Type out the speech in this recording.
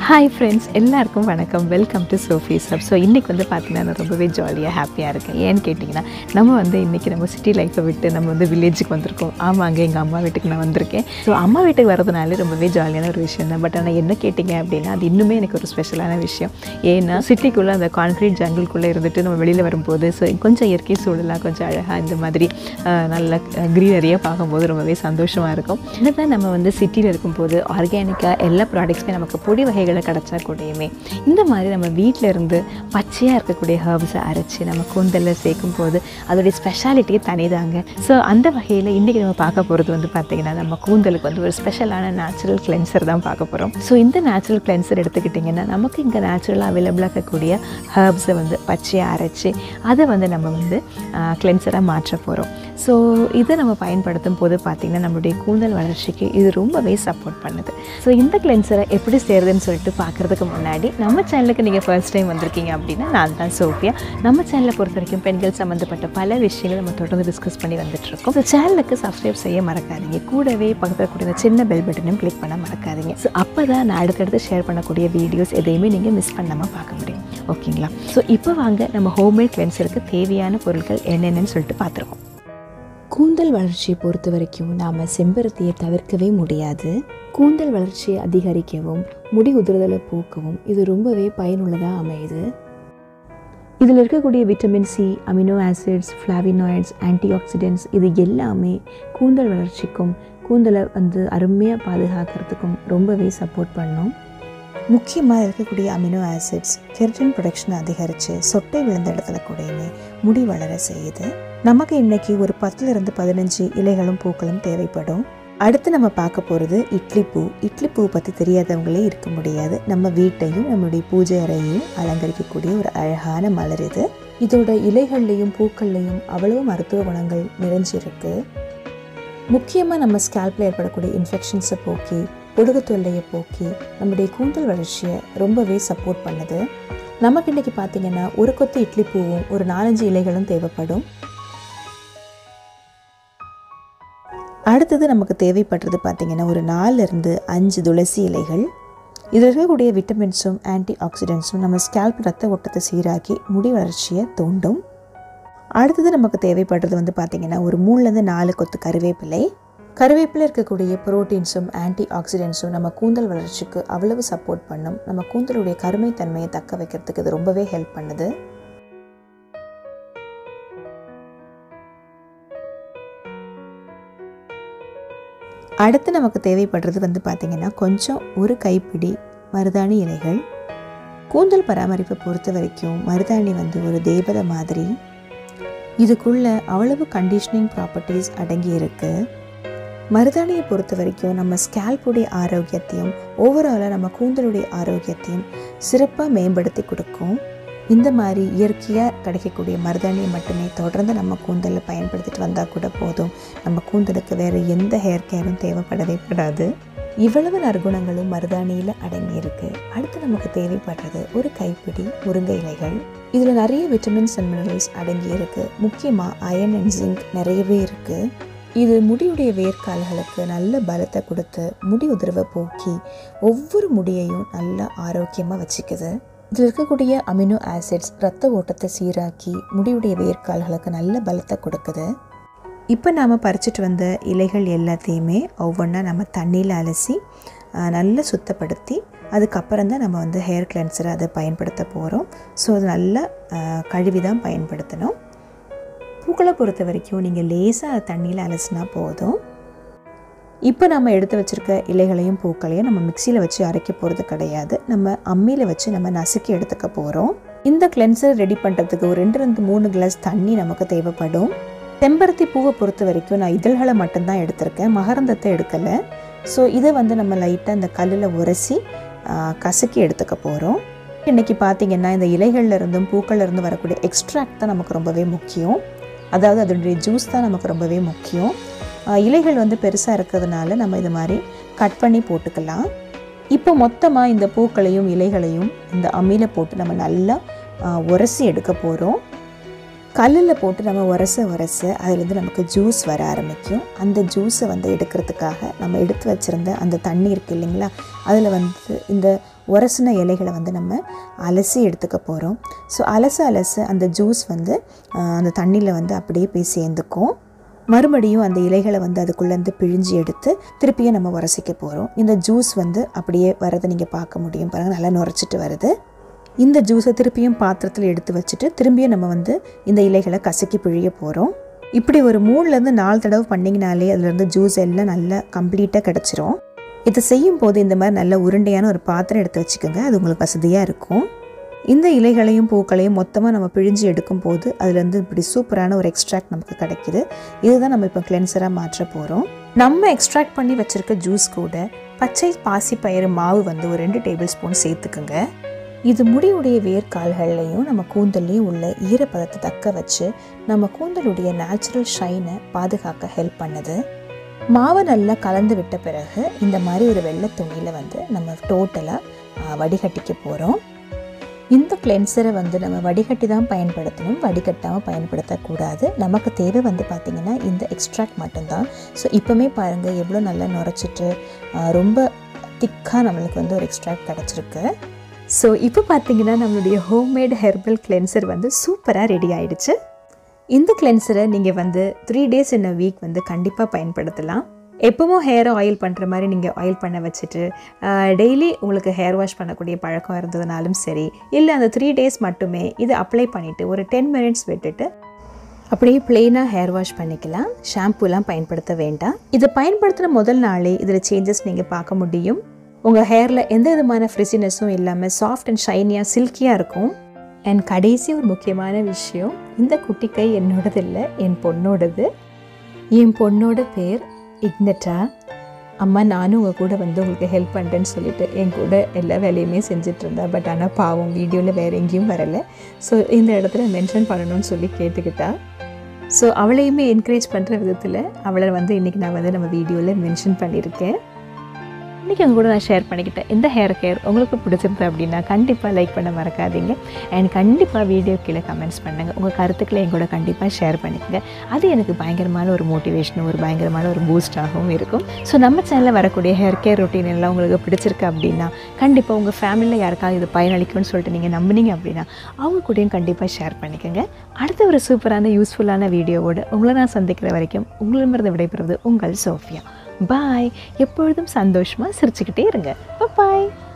hi friends எல்லாருக்கும் வணக்கம் welcome to சோஃபி சப் ஸோ இன்றைக்கி வந்து பார்த்தீங்கன்னா நான் ரொம்பவே ஜாலியாக ஹாப்பியாக இருக்கேன் ஏன்னு கேட்டிங்கன்னா நம்ம வந்து இன்றைக்கி நம்ம சிட்டி லைஃப்பை விட்டு நம்ம வந்து வில்லேஜுக்கு வந்திருக்கோம் ஆமாங்க எங்கள் அம்மா வீட்டுக்கு நான் வந்திருக்கேன் ஸோ அம்மா வீட்டுக்கு வரதுனால ரொம்பவே ஜாலியான ஒரு விஷயம் தான் பட் ஆனால் என்ன கேட்டிங்க அப்படின்னா அது இன்னுமே எனக்கு ஒரு ஸ்பெஷலான விஷயம் ஏன்னா சிட்டிக்குள்ளே அந்த கான்க்ரீட் ஜங்கிள்குள்ளே இருந்துட்டு நம்ம வெளியில் வரும்போது ஸோ கொஞ்சம் இயற்கை சூழலாக கொஞ்சம் அழகாக இந்த மாதிரி அஹ், நல்ல க்ரீனரியாக பார்க்கும்போது ரொம்பவே சந்தோஷமாக இருக்கும் என்னதான் நம்ம வந்து சிட்டியில் இருக்கும்போது ஆர்கானிக்காக எல்லா ப்ராடக்ட்ஸுமே நமக்கு பொடி வகைகளை கிடச்சா கூடயுமே இந்த மாதிரி நம்ம வீட்டில் இருந்து பச்சையாக இருக்கக்கூடிய ஹர்ப்ஸை அரைச்சி நம்ம கூந்தலில் சேர்க்கும் போது அதோடைய ஸ்பெஷாலிட்டியே தனிதாங்க ஸோ அந்த வகையில் இன்றைக்கி நம்ம பார்க்க போகிறது வந்து பார்த்திங்கன்னா நம்ம கூந்தலுக்கு வந்து ஒரு ஸ்பெஷலான நேச்சுரல் கிளென்சர் தான் பார்க்க போகிறோம் ஸோ இந்த நேச்சுரல் கிளென்சர் எடுத்துக்கிட்டிங்கன்னா நமக்கு இங்கே நேச்சுரலாக அவைலபிளாக இருக்கக்கூடிய ஹர்ப்ஸை வந்து பச்சையாக அரைச்சி அதை வந்து நம்ம வந்து கிளென்சராக மாற்ற போகிறோம் ஸோ இதை நம்ம பயன்படுத்தும் போது பார்த்திங்கன்னா நம்மளுடைய கூந்தல் வளர்ச்சிக்கு இது ரொம்பவே சப்போர்ட் பண்ணுது ஸோ இந்த கிளென்சரை எப்படி செய்கிறதுன்னு சொல்லிட்டு பார்க்குறதுக்கு முன்னாடி நம்ம சேனலுக்கு நீங்கள் ஃபர்ஸ்ட் டைம் வந்திருக்கீங்க அப்படின்னா நான் தான் சோஃபியா நம்ம சேனலை பொறுத்த வரைக்கும் பெண்கள் சம்மந்தப்பட்ட பல விஷயங்கள் நம்ம தொடர்ந்து டிஸ்கஸ் பண்ணி வந்துட்டுருக்கோம் ஸோ சேனலுக்கு சப்ஸ்கிரைப் செய்ய மறக்காதீங்க கூடவே பக்கத்தில் கூடிய சின்ன பெல் பட்டனையும் கிளிக் பண்ண மறக்காதீங்க ஸோ அப்போ தான் நான் அடுத்தடுத்து ஷேர் பண்ணக்கூடிய வீடியோஸ் எதையுமே நீங்கள் மிஸ் பண்ணாமல் பார்க்க முடியும் ஓகேங்களா ஸோ இப்போ வாங்க நம்ம ஹோம்மேட் கிளென்சருக்கு தேவையான பொருட்கள் என்னென்னு சொல்லிட்டு பார்த்துருக்கோம் கூந்தல் வளர்ச்சியை பொறுத்த வரைக்கும் நாம் செம்பருத்தியை தவிர்க்கவே முடியாது கூந்தல் வளர்ச்சியை அதிகரிக்கவும் முடி உதிர்தலை போக்கவும் இது ரொம்பவே பயனுள்ளதாக அமையுது இதில் இருக்கக்கூடிய vitamin C amino acids flavonoids antioxidants இது எல்லாமே கூந்தல் வளர்ச்சிக்கும் கூந்தலை வந்து அருமையாக பாதுகாக்கிறதுக்கும் ரொம்பவே சப்போர்ட் பண்ணும் முக்கியமாக இருக்கக்கூடிய அமினோ ஆசிட்ஸ் கெரட்டின் ப்ரொடக்ஷனை அதிகரித்து சொட்டை விழுந்த இடத்துல கூடயுமே முடி வளர செய்யுது நமக்கு இன்னைக்கு ஒரு பத்துலேருந்து பதினஞ்சு இலைகளும் பூக்களும் தேவைப்படும் அடுத்து நம்ம பார்க்க போகிறது இட்லி பூ இட்லி பூ பற்றி தெரியாதவங்களே இருக்க முடியாது நம்ம வீட்டையும் நம்மளுடைய பூஜை அறையையும் அலங்கரிக்கக்கூடிய ஒரு அழகான மலர் இது இதோட இலைகள்லையும் பூக்கள்லையும் அவ்வளவு மருத்துவ குணங்கள் நிறைஞ்சிருக்கு முக்கியமாக நம்ம ஸ்கேல்பில் ஏற்படக்கூடிய இன்ஃபெக்ஷன்ஸை போக்கி பொடுகு தொல்லையை போக்கி நம்முடைய கூந்தல் வளர்ச்சியை ரொம்பவே சப்போர்ட் பண்ணுது நமக்கு இன்றைக்கி பார்த்தீங்கன்னா ஒரு கொத்து இட்லி பூவும் ஒரு நாலஞ்சு இலைகளும் தேவைப்படும் அடுத்தது நமக்கு தேவைப்படுறது பார்த்தீங்கன்னா ஒரு நாலுலேருந்து அஞ்சு துளசி இலைகள் இதில் இருக்கக்கூடிய விட்டமின்ஸும் ஆன்டி ஆக்சிடென்ட்ஸும் நம்ம ஸ்கேல்ப் ரத்த ஓட்டத்தை சீராக்கி முடி வளர்ச்சியை தூண்டும் அடுத்தது நமக்கு தேவைப்படுறது வந்து பார்த்திங்கன்னா ஒரு மூணுலேருந்து நாலு கொத்து கருவேப்பிலை கருவேப்பிலை இருக்கக்கூடிய புரோட்டீன்ஸும் ஆன்டி ஆக்சிடென்ட்ஸும் நம்ம கூந்தல் வளர்ச்சிக்கு அவ்வளவு சப்போர்ட் பண்ணும் நம்ம கூந்தலுடைய கருமை தன்மையை தக்க வைக்கிறதுக்கு இது ரொம்பவே ஹெல்ப் பண்ணுது அடுத்து நமக்கு தேவைப்படுறது வந்து பார்த்திங்கன்னா கொஞ்சம் ஒரு கைப்பிடி மருதாணி இலைகள் கூந்தல் பராமரிப்பை பொறுத்த வரைக்கும் மருதாணி வந்து ஒரு தேவதை மாதிரி இதுக்குள்ள அவ்வளவு கண்டிஷனிங் ப்ராப்பர்ட்டிஸ் அடங்கி இருக்கு மருதாணியை பொறுத்த வரைக்கும் நம்ம ஸ்கேல்புடைய ஆரோக்கியத்தையும் ஓவராலாக நம்ம கூந்தலுடைய ஆரோக்கியத்தையும் சிறப்பாக மேம்படுத்தி கொடுக்கும் இந்த மாதிரி இயற்கையாக கிடைக்கக்கூடிய மருதாணியை மட்டுமே தொடர்ந்து நம்ம கூந்தலில் பயன்படுத்திட்டு வந்தால் கூட போதும் நம்ம கூந்தலுக்கு வேறு எந்த ஹேர் கேரும் தேவைப்படவே படாது இவ்வளவு நற்குணங்களும் மருதாணியில் அடங்கியிருக்கு அடுத்து நமக்கு தேவைப்படுறது ஒரு கைப்பிடி முருங்கை இலைகள் இதில் நிறைய விட்டமின்ஸ் அண்ட் மினரல்ஸ் அடங்கி இருக்கு முக்கியமாக அயன் அண்ட் ஜிங்க் நிறையவே இருக்குது இது முடியுடைய வேர்க்கால்களுக்கு நல்ல பலத்தை கொடுத்து முடி உதிர்வை போக்கி ஒவ்வொரு முடியையும் நல்ல ஆரோக்கியமாக வச்சுக்குது இதில் இருக்கக்கூடிய அமினோ ஆசிட்ஸ் ரத்த ஓட்டத்தை சீராக்கி முடியுடைய வேர்க்கால்களுக்கு நல்ல பலத்தை கொடுக்குது இப்போ நாம் பறிச்சிட்டு வந்த இலைகள் எல்லாத்தையுமே ஒவ்வொன்றா நம்ம தண்ணியில் அலசி ஆஹ், நல்லா சுத்தப்படுத்தி அதுக்கப்புறம் தான் நம்ம வந்து ஹேர் கிளென்சரை அதை பயன்படுத்த போகிறோம் ஸோ அது நல்லா ஆஹ், கழுவி தான் பயன்படுத்தணும் பூக்களை பொறுத்த வரைக்கும் நீங்கள் லேசாக அதை தண்ணியில் அலசினா போதும் இப்போ நம்ம எடுத்து வச்சுருக்க இலைகளையும் பூக்களையும் நம்ம மிக்சியில் வச்சு அரைக்க போகிறது கிடையாது நம்ம அம்மியில் வச்சு நம்ம நசுக்கி எடுத்துக்க போகிறோம் இந்த கிளென்சர் ரெடி பண்ணுறதுக்கு ஒரு ரெண்டு ரெண்டு மூணு கிளாஸ் தண்ணி நமக்கு தேவைப்படும் செம்பருத்தி பூவை பொறுத்த வரைக்கும் நான் இதழ்களை மட்டும்தான் எடுத்திருக்கேன் மகரந்தத்தை எடுக்கலை ஸோ இதை வந்து நம்ம லைட்டாக இந்த கல்லில் உரசி ஆ, கசக்கி எடுத்துக்க போகிறோம் இன்றைக்கி பார்த்தீங்கன்னா இந்த இலைகள்ல இருந்தும் பூக்கள்ல இருந்தும் வரக்கூடிய எக்ஸ்ட்ராக்ட் தான் நமக்கு ரொம்பவே முக்கியம் அதாவது அதனுடைய ஜூஸ் தான் நமக்கு ரொம்பவே முக்கியம் ஆ, இலைகள் வந்து பெருசாக இருக்கிறதுனால நம்ம இது மாதிரி கட் பண்ணி போட்டுக்கலாம் இப்போ மொத்தமாக இந்த பூக்களையும் இலைகளையும் இந்த அம்மியில் போட்டு நம்ம நல்லா ஆ, உரசி எடுக்க போகிறோம் கல்லில் போட்டு நம்ம உரச உரச அதுலேருந்து நமக்கு ஜூஸ் வர ஆரம்பிக்கும் அந்த ஜூஸை வந்து எடுக்கிறதுக்காக நம்ம எடுத்து வச்சுருந்த அந்த தண்ணி இருக்குது இல்லைங்களா அதில் வந்து இந்த உரசின இலைகளை வந்து நம்ம அலசி எடுத்துக்க போகிறோம் ஸோ அலச அலச அந்த ஜூஸ் வந்து ஆஹ், அந்த தண்ணியில் வந்து அப்படியே போய் சேர்ந்துக்கும் மறுபடியும் அந்த இலைகளை வந்து அதுக்குள்ளேருந்து பிழிஞ்சு எடுத்து திருப்பியும் நம்ம உரசிக்க போகிறோம் இந்த ஜூஸ் வந்து அப்படியே வரதை நீங்கள் பார்க்க முடியும் பாருங்கள் நல்லா நுரைச்சிட்டு வருது இந்த ஜூஸை திருப்பியும் பாத்திரத்தில் எடுத்து வச்சுட்டு திரும்பியும் நம்ம வந்து இந்த இலைகளை கசக்கி பிழிய போகிறோம் இப்படி ஒரு மூணுலேருந்து நாலு தடவை பண்ணிங்கனாலே அதுலேருந்து ஜூஸ் எல்லாம் நல்லா கம்ப்ளீட்டாக கிடச்சிரும் இதை செய்யும் போது இந்த மாதிரி நல்ல உருண்டையான ஒரு பாத்திரம் எடுத்து வச்சுக்கோங்க அது உங்களுக்கு வசதியாக இருக்கும் இந்த இலைகளையும் பூக்களையும் மொத்தமாக நம்ம பிழிஞ்சு எடுக்கும் போது அதுலேருந்து இப்படி சூப்பரான ஒரு எக்ஸ்ட்ராக்ட் நமக்கு கிடைக்குது இதுதான் நம்ம இப்போ கிளென்சராக மாற்ற போகிறோம் நம்ம எக்ஸ்ட்ராக்ட் பண்ணி வச்சுருக்க ஜூஸ் கூட பச்சை பாசிப்பயிறு மாவு வந்து ஒரு ரெண்டு டேபிள் ஸ்பூன் சேர்த்துக்குங்க இது முடியுடைய வேர்க்கால்கள்லையும் நம்ம கூந்தல்லையும் உள்ள ஈரப்பதத்தை தக்க வச்சு நம்ம கூந்தலுடைய நேச்சுரல் ஷைனை பாதுகாக்க ஹெல்ப் பண்ணுது மாவை நல்லா கலந்து விட்ட பிறகு இந்த மாதிரி ஒரு வெள்ளை துணியில் வந்து நம்ம டோட்டலாக வடிகட்டிக்க போகிறோம் இந்த கிளென்சரை வந்து நம்ம வடிகட்டி தான் பயன்படுத்தணும் வடிகட்டாமல் பயன்படுத்தக்கூடாது நமக்கு தேவை வந்து பார்த்திங்கன்னா இந்த எக்ஸ்ட்ராக்ட் மட்டும்தான் ஸோ இப்போமே பாருங்கள் எவ்வளோ நல்லா நுரைச்சிட்டு ஆஹ், ரொம்ப திக்காக நம்மளுக்கு வந்து ஒரு எக்ஸ்ட்ராக்ட் கிடச்சிருக்கு ஸோ இப்போ பார்த்தீங்கன்னா நம்மளுடைய ஹோம்மேட் ஹெர்பல் கிளென்சர் வந்து சூப்பராக ரெடி ஆயிடுச்சு இந்த கிளென்சரை நீங்கள் வந்து three days in a week வந்து கண்டிப்பாக பயன்படுத்தலாம் எப்பவும் ஹேரை ஆயில் பண்ணுற மாதிரி நீங்கள் ஆயில் பண்ண வச்சுட்டு டெய்லி உங்களுக்கு ஹேர் வாஷ் பண்ணக்கூடிய பழக்கம் இருந்ததுனாலும் சரி இல்லை அந்த த்ரீ டேஸ் மட்டுமே இது அப்ளை பண்ணிவிட்டு ஒரு டென் மினிட்ஸ் விட்டுட்டு அப்படியே பிளெயினாக ஹேர் வாஷ் பண்ணிக்கலாம் ஷாம்பூலாம் பயன்படுத்த வேண்டாம் இதை பயன்படுத்துகிற முதல் நாளே இதில் சேஞ்சஸ் நீங்கள் பார்க்க முடியும் உங்கள் ஹேரில் எந்த விதமான ஃப்ரிசினஸும் இல்லாமல் சாஃப்ட் அண்ட் ஷைனியாக சில்கியாக இருக்கும் அண்ட் கடைசி ஒரு முக்கியமான விஷயம் இந்த குட்டி கை என்னோடது இல்லை என் பொண்ணோடது என் பொண்ணோட பேர் இக்னட்டா அம்மா நானும் உங்கள் கூட வந்து உங்களுக்கு ஹெல்ப் பண்ணுறேன்னு சொல்லிட்டு என் கூட எல்லா வேலையுமே செஞ்சுட்டு இருந்தா பட் ஆனால் பாவம் வீடியோவில் வேறு எங்கேயும் வரலை ஸோ இந்த இடத்துல மென்ஷன் பண்ணணும்னு சொல்லி கேட்டுக்கிட்டா ஸோ அவளையுமே என்கரேஜ் பண்ணுற விதத்தில் அவளை வந்து இன்றைக்கி நான் வந்து நம்ம வீடியோவில் மென்ஷன் பண்ணியிருக்கேன் இன்றைக்கி உங்க கூட நான் ஷேர் பண்ணிக்கிட்டேன் இந்த ஹேர் கேர் உங்களுக்கு பிடிச்சிருந்தது அப்படின்னா கண்டிப்பாக லைக் பண்ண மறக்காதீங்க அண்ட் கண்டிப்பாக வீடியோ கீழே கமெண்ட்ஸ் பண்ணுங்கள் உங்கள் கருத்துக்களை என் கூட கண்டிப்பாக ஷேர் பண்ணிக்கங்க அது எனக்கு பயங்கரமான ஒரு மோட்டிவேஷனும் ஒரு பயங்கரமான ஒரு பூஸ்டாகவும் இருக்கும் ஸோ நம்ம சேனலில் வரக்கூடிய ஹேர் கேர் ரொட்டீன் எல்லாம் உங்களுக்கு பிடிச்சிருக்கு அப்படின்னா கண்டிப்பாக உங்கள் ஃபேமிலியில் யாருக்காவது இது பயனளிக்கும்னு சொல்லிட்டு நீங்கள் நம்புனீங்க அப்படின்னா அவங்க கூடயும் கண்டிப்பாக ஷேர் பண்ணிக்கோங்க அடுத்த ஒரு சூப்பரான யூஸ்ஃபுல்லான வீடியோவோடு உங்களை நான் சந்திக்கிற வரைக்கும் உங்களிடமிருந்து விடைபெறுவது உங்கள் சோஃபியா பாய் எப்பொழுதும் சந்தோஷமாக சிரிச்சுக்கிட்டே இருங்க பாய்